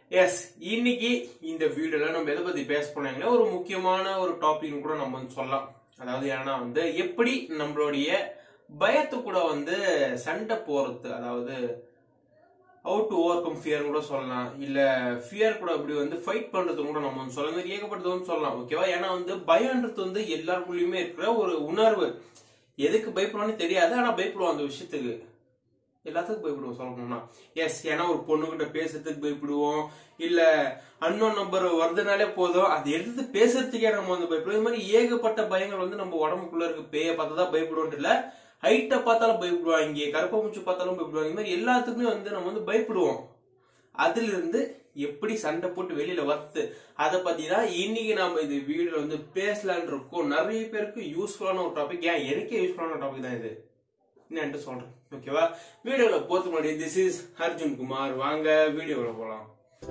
S இன்னைக்கு இந்த வீடியோல நம்ம எதை பத்தி பேச போனாங்கன்னா ஒரு முக்கியமான ஒரு டாபிக் கூட நம்ம வந்து சொல்லலாம் அதாவது ஏன்னா வந்து எப்படி நம்மளுடைய பயத்து கூட வந்து சண்டை போறது அதாவது out to overcome fear கூட சொல்லலாம் இல்ல ஃபியர் கூட அப்படி வந்து ஃபைட் பண்றது கூட நம்ம வந்து சொல்லலாம் இந்த மாதிரி ஏகப்பட்டது வந்து சொல்லலாம் ஓகேவா ஏன்னா வந்து பயம்ன்றது வந்து எல்லாருக்குள்ளயுமே இருக்கிற ஒரு உணர்வு எதுக்கு பயப்படுவான்னு தெரியாது ஆனா பயப்படுவோம் அந்த விஷயத்துக்கு எல்லாத்துக்கும் பயப்படுவோம் சொல்லணும்னா எஸ் ஏன்னா ஒரு பொண்ணுகிட்ட பேசுறதுக்கு பயப்படுவோம் இல்ல அன்னோன் நம்பர் வருதுனாலே போதும் அது எடுத்து பேசுறதுக்கே நம்ம வந்து பயப்படுவோம் இது மாதிரி ஏகப்பட்ட பயங்கள் வந்து நம்ம உடம்புக்குள்ள இருக்கு பேய பார்த்தா தான் பயப்படுவோம் இல்ல ஹைட்டை பார்த்தாலும் பயப்படுவாங்க கருப்பை மூச்சு பார்த்தாலும் பயப்படுவாங்க இந்த மாதிரி எல்லாத்துக்குமே வந்து நம்ம வந்து பயப்படுவோம் அதுல இருந்து எப்படி சண்டை போட்டு வெளியில வருது அதை பத்தி தான் இன்னைக்கு நாம இந்த வீடியோல வந்து பேசலான் இருக்கோம் நிறைய பேருக்கு யூஸ்ஃபுல்லான ஒரு டாபிக் ஏன் எனக்கே யூஸ்ஃபுல்லான டாபிக் தான் இது என்னன்ட்டு சொல்றேன் ஓகேவா வீடியோல போறது முன்னாடி திஸ் இஸ் அர்ஜுன் குமார் வாங்க வீடியோல போலாம்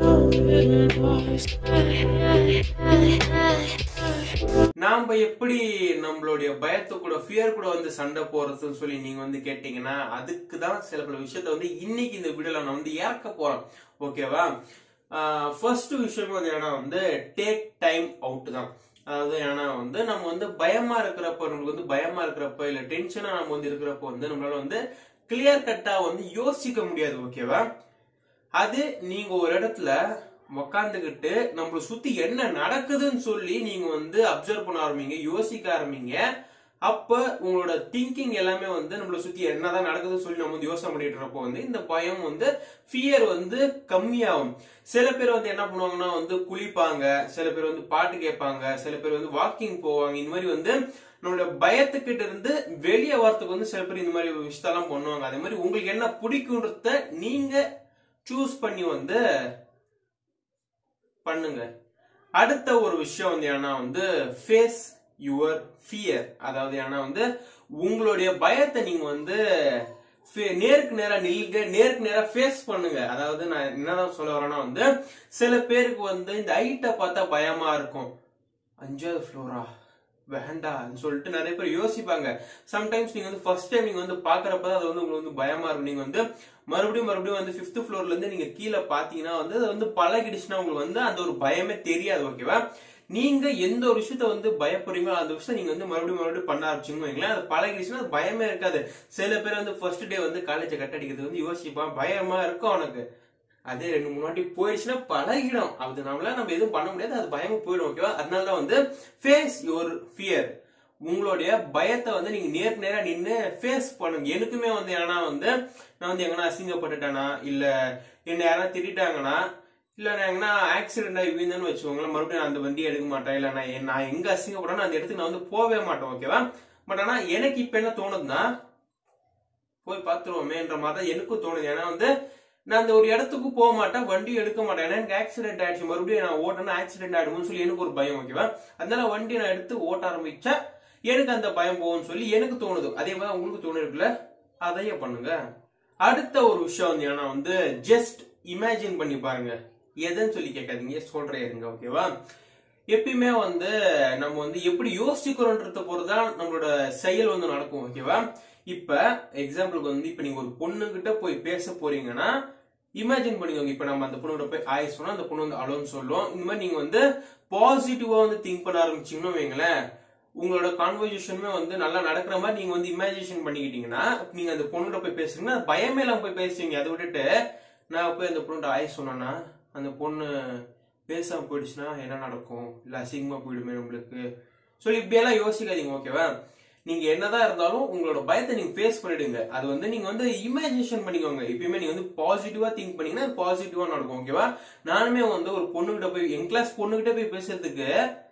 நாம எப்படி நம்மளுடைய பயத்தை கூட ஃபியர் கூட வந்து சண்டை போறதுன்னு சொல்லி நீங்க வந்து கேட்டீங்கன்னா அதுக்கு தான் சில பல விஷயத்த வந்து இன்னைக்கு இந்த வீடியோல நான் வந்து இறக்க போறேன் ஓகேவா ஃபர்ஸ்ட் விஷயம் வந்து என்னன்னா வந்து டேக் டைம் அவுட் தான் அதாவது ஏன்னா வந்து நம்ம வந்து பயமா இருக்கிறப்ப நம்மளுக்கு வந்து பயமா இருக்கிறப்ப இல்ல டென்ஷனா நம்ம வந்து இருக்கிறப்ப வந்து நம்மளால வந்து கிளியர் கட்டா வந்து யோசிக்க முடியாது ஓகேவா அது நீங்க ஒரு இடத்துல உக்காந்துக்கிட்டு நம்மள சுத்தி என்ன நடக்குதுன்னு சொல்லி நீங்க வந்து அப்சர்வ் பண்ண ஆரம்பிங்க யோசிக்க ஆரம்பிங்க அப்ப உங்களோட திங்கிங் எல்லாமே வந்து நம்மள சுத்தி என்னதான் நடக்குதுன்னு சொல்லி நம்ம வந்து யோசனை பண்ணிட்டு இருப்போ வந்து இந்த பயம் வந்து ஃபியர் வந்து கம்மியாகும் சில பேர் வந்து என்ன பண்ணுவாங்கன்னா வந்து குளிப்பாங்க சில பேர் வந்து பாட்டு கேட்பாங்க சில பேர் வந்து வாக்கிங் போவாங்க இந்த மாதிரி வந்து நம்மளோட பயத்துக்கிட்ட இருந்து வெளியே வரத்துக்கு வந்து சில பேர் இந்த மாதிரி விஷயத்தெல்லாம் பண்ணுவாங்க அதே மாதிரி உங்களுக்கு என்ன பிடிக்குன்றத நீங்க சூஸ் பண்ணி வந்து பண்ணுங்க அடுத்த ஒரு விஷயம் வந்து ஏன்னா வந்து ஃபேஸ் யுவர் ஃபியர் அதாவது ஏன்னா வந்து உங்களுடைய பயத்தை நீங்க வந்து ஃபே- நேருக்கு நேரா நில்க நேருக்கு நேரா ஃபேஸ் பண்ணுங்க அதாவது நான் என்னதான் சொல்ல வரேன்னா வந்து சில பேருக்கு வந்து இந்த ஹைட்டை பார்த்தா பயமா இருக்கும் அஞ்சாவது ஃப்ளோரா வேண்டாம்னு சொல்லிட்டு நிறைய பேர் யோசிப்பாங்க சம்டைம்ஸ் நீங்க வந்து ஃபர்ஸ்ட் டைம் நீங்க வந்து பாக்குறப்ப அது வந்து உங்களுக்கு வந்து பயமா இருக்கும் நீங்க வந்து மறுபடியும் மறுபடியும் வந்து ஃபிஃப்த் ஃப்ளோர்ல இருந்து நீங்க கீழே பாத்தீங்கன்னா வந்து அது வந்து பழகிடுச்சுன்னா உங்களுக்கு வந்து அந்த ஒரு பயமே தெரியாது ஓகேவா நீங்க எந்த ஒரு விஷயத்த வந்து பயப்படுறீங்களோ அந்த விஷயத்த நீங்க வந்து மறுபடியும் மறுபடியும் பண்ண ஆரம்பிச்சுங்க வைங்களேன் அது பழகிடுச்சுன்னா அது பயமே இருக்காது சில பேர் வந்து ஃபர்ஸ்ட் டே வந்து காலேஜை கட் அடிக்கிறது வந்து யோசிப்பான் பயமா இருக்கும் அவனுக்கு அதே ரெண்டு மூணு வாட்டி போயிடுச்சுன்னா பழகிடும் அது நம்மளால நம்ம எதுவும் பண்ண முடியாது அது பயமா போயிடும் ஓகேவா அதனால தான் வந்து ஃபேஸ் யுவர் ஃபியர் உங்களுடைய பயத்தை வந்து நீங்க நேருக்கு நேரா நின்னு ஃபேஸ் பண்ணுங்க எனக்குமே வந்து ஏன்னா வந்து நான் வந்து எங்கன்னா அசிங்கப்பட்டுட்டேனா இல்ல என்ன யாரா திட்டாங்கன்னா இல்ல நான் எங்கன்னா ஆக்சிடென்ட் ஆகி விழுந்தேன்னு வச்சுக்கோங்களேன் மறுபடியும் நான் அந்த வண்டியை எடுக்க மாட்டேன் இல்ல நான் எ- நான் எங்க அசிங்கப்படுறேனோ அந்த இடத்துக்கு நான் வந்து போகவே மாட்டேன் ஓகேவா பட் ஆனா எனக்கு இப்ப என்ன தோணுதுன்னா போய் பார்த்துருவோமேன்ற மாதிரி தான் எனக்கும் தோணுது ஏன்னா வந்து நான் அந்த ஒரு இடத்துக்கு போக மாட்டேன் வண்டி எடுக்க மாட்டேன் ஏன்னா எனக்கு ஆக்சிடென்ட் ஆயிடுச்சு மறுபடியும் நான் ஓட்டணும் ஆக்சிடென்ட் ஆயிடும்னு சொல்லி எனக்கு ஒரு பயம் ஓகேவா அதனால வண்டி நான் எடுத்து ஓட்ட ஆரம்பிச்சா எனக்கு அந்த பயம் போகும்னு சொல்லி எனக்கு தோணுது அதே மாதிரி உங்களுக்கு தோணுருக்குல்ல அதையே பண்ணுங்க அடுத்த ஒரு விஷயம் வந்து ஏன்னா வந்து ஜஸ்ட் இமேஜின் பண்ணி பாருங்க எதுன்னு சொல்லி கேட்காதீங்க சொல்றேன் இருங்க ஓகேவா எப்பயுமே வந்து நம்ம வந்து எப்படி யோசிக்கிறோன்றத பொறுத்துதான் நம்மளோட செயல் வந்து நடக்கும் ஓகேவா இப்ப எக்ஸாம்பிளுக்கு வந்து இப்ப நீங்க ஒரு பொண்ணு கிட்ட போய் பேச போறீங்கன்னா இமேஜின் பண்ணிக்கோங்க இப்ப நம்ம அந்த பொண்ணோட போய் ஆய் சொன்னா அந்த பொண்ணு வந்து அலோன்னு சொல்லும் இந்த மாதிரி நீங்க வந்து பாசிட்டிவா வந்து திங்க் பண்ண ஆரம்பிச்சீங்கன்னு வைங்களேன் உங்களோட கான்வர்சேஷனுமே வந்து நல்லா நடக்கிற மாதிரி நீங்க வந்து இமேஜினேஷன் பண்ணிக்கிட்டீங்கன்னா நீங்க அந்த பொண்ணுகிட்ட போய் பேசுறீங்கன்னா பயமே இல்லாம போய் பேசுவீங்க அதை விட்டுட்டு நான் போய் அந்த பொண்ணுகிட்ட ஆய் சொன்னேன்னா அந்த பொண்ணு பேசாம போயிடுச்சுன்னா என்ன நடக்கும் இல்ல அசிங்கமா போயிடுமே நம்மளுக்கு சொல்லி இப்படியெல்லாம் யோசிக்காதீங்க ஓகேவா நீங்க என்னதான் இருந்தாலும் உங்களோட பயத்தை நீங்க ஃபேஸ் பண்ணிடுங்க அது வந்து நீங்க வந்து இமேஜினேஷன் பண்ணிக்கோங்க எப்பயுமே நீங்க வந்து பாசிட்டிவா திங்க் பண்ணீங்கன்னா அது பாசிட்டிவா நடக்கும் ஓகேவா நானுமே வந்து ஒரு பொண்ணுகிட்ட போய் என் கிளாஸ் பொண்ணுகிட்ட போய் பேசுறதுக்கு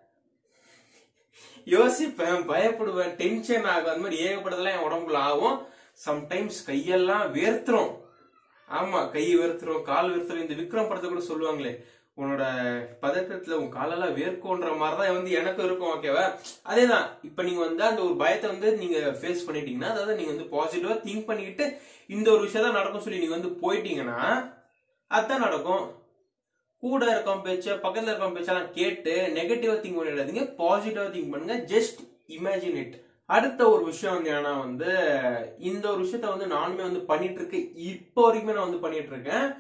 யோசிப்பேன் பயப்படுவேன் டென்ஷன் ஆகும் அந்த மாதிரி ஏகப்பட்டதெல்லாம் என் உடம்புல ஆகும் சம்டைம்ஸ் கையெல்லாம் வேர்த்துரும் ஆமா கை வேர்த்துரும் கால் வேர்த்துரும் இந்த விக்ரம் படத்தை கூட சொல்லுவாங்களே உன்னோட பதட்டத்துல உன் காலெல்லாம் வேர்க்கும்ன்ற மாதிரிதான் வந்து எனக்கும் இருக்கும் ஓகேவா அதேதான் இப்ப நீங்க வந்து அந்த ஒரு பயத்தை வந்து நீங்க ஃபேஸ் பண்ணிட்டீங்கன்னா அதாவது நீங்க வந்து பாசிட்டிவா திங்க் பண்ணிக்கிட்டு இந்த ஒரு விஷயம் தான் நடக்கும் சொல்லி நீங்க வந்து போயிட்டீங்கன்னா அதான் நடக்கும் கூட இருக்கவன் பேச்ச பக்கத்துல இருக்கவன் பேச்செல்லாம் கேட்டு நெகட்டிவா திங்க் பண்ணிடாதீங்க பாசிட்டிவா திங்க் பண்ணுங்க ஜஸ்ட் இமேஜின் இட் அடுத்த ஒரு விஷயம் வந்து என்னன்னா வந்து இந்த ஒரு விஷயத்த வந்து நானுமே வந்து பண்ணிட்டு இருக்கேன் இப்போ வரைக்குமே நான் வந்து பண்ணிட்டு இருக்கேன்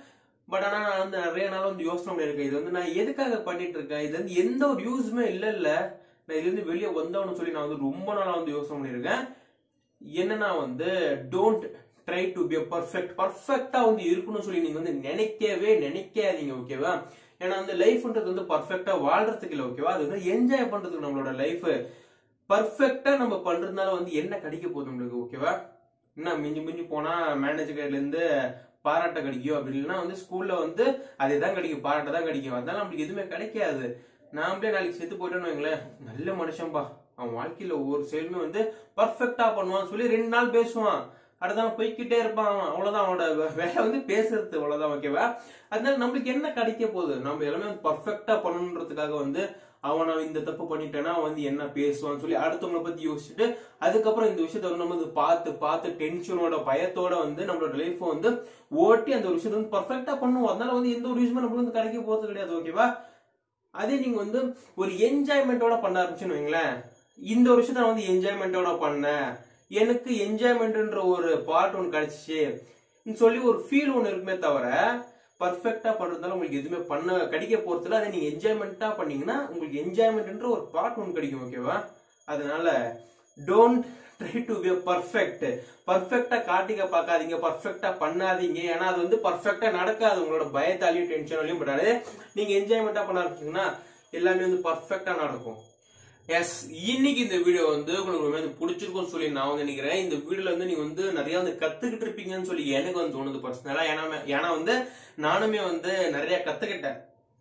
பட் ஆனா நான் வந்து நிறைய நாள் வந்து யோசனை பண்ணிருக்கேன் இது வந்து நான் எதுக்காக பண்ணிட்டு இருக்கேன் இது வந்து எந்த ஒரு யூஸுமே இல்ல இல்ல நான் இதுல இருந்து வெளியே வந்தவனு சொல்லி நான் வந்து ரொம்ப நாளா வந்து யோசனை பண்ணிருக்கேன் என்னன்னா வந்து don't try to be perfect பர்ஃபெக்டா வந்து இருக்கணும்னு சொல்லி நீங்க வந்து நினைக்கவே நினைக்காதீங்க ஓகேவா ஏன்னா வந்து லைஃப்ன்றது வந்து பர்ஃபெக்டா வாழ்றதுக்கு இல்ல ஓகேவா அது வந்து என்ஜாய் பண்றதுக்கு நம்மளோட லைஃப் பர்ஃபெக்டா நம்ம பண்றதுனால வந்து என்ன கிடைக்க போகுது நம்மளுக்கு ஓகேவா என்ன மிஞ்சி மிஞ்சி போனா மேனேஜர் கைட்ல இருந்து பாராட்ட கிடைக்கும் அப்படி இல்லைன்னா வந்து ஸ்கூல்ல வந்து அதுதான் கிடைக்கும் பாராட்ட தான் கிடைக்கும் அதனால நம்மளுக்கு எதுவுமே கிடைக்காது நாமளே நாளைக்கு செத்து போயிட்டோம்னு வைங்களேன் நல்ல மனுஷன்பா அவன் வாழ்க்கையில ஒவ்வொரு செயலுமே வந்து பர்ஃபெக்டா பண்ணுவான்னு சொல்லி ரெண்டு நாள் பேசுவான் அடுத்த நாள் போய்க்கிட்டே இருப்பான் அவன் அவ்வளவுதான் அவனோட வே- வேலை வந்து பேசுறது அவ்வளவுதான் ஓகேவா அதனால நம்மளுக்கு என்ன கிடைக்க போகுது நம்ம எல்லாமே பர்ஃபெக்டா பண்ணணுன்றதுக்காக வந்து அவனை இந்த தப்பு பண்ணிட்டேன்னா அவன் வந்து என்ன பேசுவான்னு சொல்லி அடுத்தவங்களை பத்தி யோசிச்சுட்டு அதுக்கப்புறம் இந்த விஷயத்த வந்து நம்ம வந்து பார்த்து பார்த்து டென்ஷனோட பயத்தோட வந்து நம்மளோட லைஃப் வந்து ஓட்டி அந்த ஒரு விஷயத்த வந்து பர்ஃபெக்டா பண்ணுவோம் அதனால வந்து எந்த ஒரு விஷயமும் நம்மளுக்கு வந்து கிடைக்க போறது கிடையாது ஓகேவா அதே நீங்க வந்து ஒரு என்ஜாய்மெண்டோட பண்ண ஆரம்பிச்சுன்னு வைங்களேன் இந்த ஒரு விஷயத்த நான் வந்து என்ஜாய்மெண்டோட பண்ணேன் எனக்கு என்ஜாய்மெண்ட்ன்ற ஒரு பார்ட் ஒன்று கிடைச்சிச்சு சொல்லி ஒரு ஃபீல் ஒன்று இருக்குமே தவிர பர்ஃபெக்டா பண்றதுனால உங்களுக்கு எதுவுமே பண்ண கிடைக்க போறதுல அதை நீங்க என்ஜாய்மெண்டா பண்ணீங்கன்னா உங்களுக்கு என்ஜாய்மெண்ட்ன்ற ஒரு பார்ட் ஒன்று கிடைக்கும் ஓகேவா அதனால don't try to be perfect பர்ஃபெக்டா காட்டிக்க பார்க்காதீங்க பர்ஃபெக்டா பண்ணாதீங்க ஏன்னா அது வந்து பர்ஃபெக்டா நடக்காது உங்களோட பயத்தாலையும் டென்ஷனாலையும் பட் அது நீங்க என்ஜாய்மெண்டா பண்ண ஆரம்பிச்சீங்கன்னா எல்லாமே வந்து பர்ஃபெக்டா நடக்கும் எஸ் இன்னைக்கு இந்த வீடியோ வந்து உங்களுக்கு ரொம்ப வந்து பிடிச்சிருக்கும்னு சொல்லி நான் வந்து நினைக்கிறேன் இந்த வீடியோல வந்து நீங்க வந்து நிறைய வந்து கத்துக்கிட்டு இருப்பீங்கன்னு சொல்லி எனக்கு வந்து தோணுது பர்சனலா ஏன்னா ஏன்னா வந்து நானுமே வந்து நிறைய கத்துக்கிட்டேன்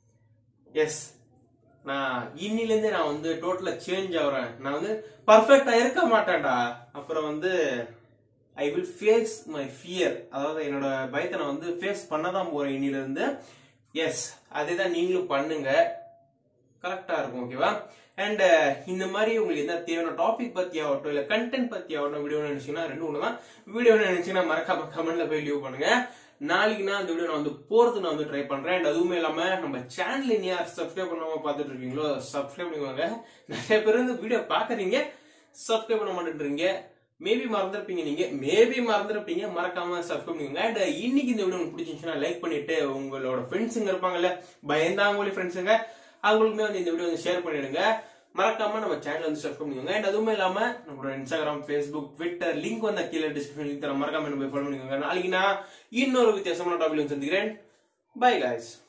எஸ் நான் இன்னில இருந்து நான் வந்து டோட்டலா சேஞ்ச் ஆகுறேன் நான் வந்து பர்ஃபெக்டா இருக்க மாட்டேன்டா அப்புறம் வந்து I will face my fear அதாவது என்னோட பயத்தை நான் வந்து ஃபேஸ் பண்ண தான் போறேன் இன்னில இருந்து எஸ் அதே தான் நீங்களும் பண்ணுங்க கரெக்டா இருக்கும் ஓகேவா அண்ட் இந்த மாதிரி உங்களுக்கு என்ன தேவையான டாபிக் பத்தி ஆகட்டும் இல்ல கண்டென்ட் பத்தி ஆகட்டும் வீடியோ நினைச்சீங்கன்னா ரெண்டு ஒண்ணு தான் வீடியோ நினைச்சீங்கன்னா மறக்காம கமெண்ட்ல போய் லீவ் பண்ணுங்க நாளைக்கு நான் அந்த வீடியோ நான் வந்து போறது நான் வந்து ட்ரை பண்றேன் அண்ட் அதுவுமே இல்லாம நம்ம சேனல் இனி யார் சப்ஸ்கிரைப் பண்ணாம பார்த்துட்டு இருக்கீங்களோ சப்ஸ்கிரைப் பண்ணிக்கோங்க நிறைய பேர் வந்து வீடியோ பாக்குறீங்க சப்ஸ்கிரைப் பண்ண மாட்டேன்றீங்க மேபி மறந்துருப்பீங்க நீங்க மேபி மறந்துருப்பீங்க மறக்காம சப்ஸ்கிரைப் பண்ணிக்கோங்க அண்ட் இன்னைக்கு இந்த வீடியோ உங்களுக்கு பிடிச்சிருந்துச்சுன்னா லைக் பண்ணிட்டு உங்களோட ஃப்ரெண்ட்ஸுங்க இருப்பாங்கல்ல பயந்தாங்கோலி ஃப்ரெண்ட்ஸுங்க அவங்களுக்குமே வந்து இந்த வீடியோ வந்து ஷேர் பண்ணிடுங்க மறக்காம நம்ம சேனல் வந்து சப்ஸ்கிரைப் பண்ணிக்கோங்க அண்ட் அதுவுமே இல்லாம நம்மளோட இன்ஸ்டாகிராம் ஃபேஸ்புக் ட்விட்டர் லிங்க் வந்து கீழே டிஸ்கிரிப்ஷன் லிங்க் தர மறக்காம என்ன போய் ஃபாலோ பண்ணிக்கோங்க நாளைக்கு நான் இன்னொரு வித்தியாசமான டாபிக் வந்து சந்திக்கிறேன் பை guys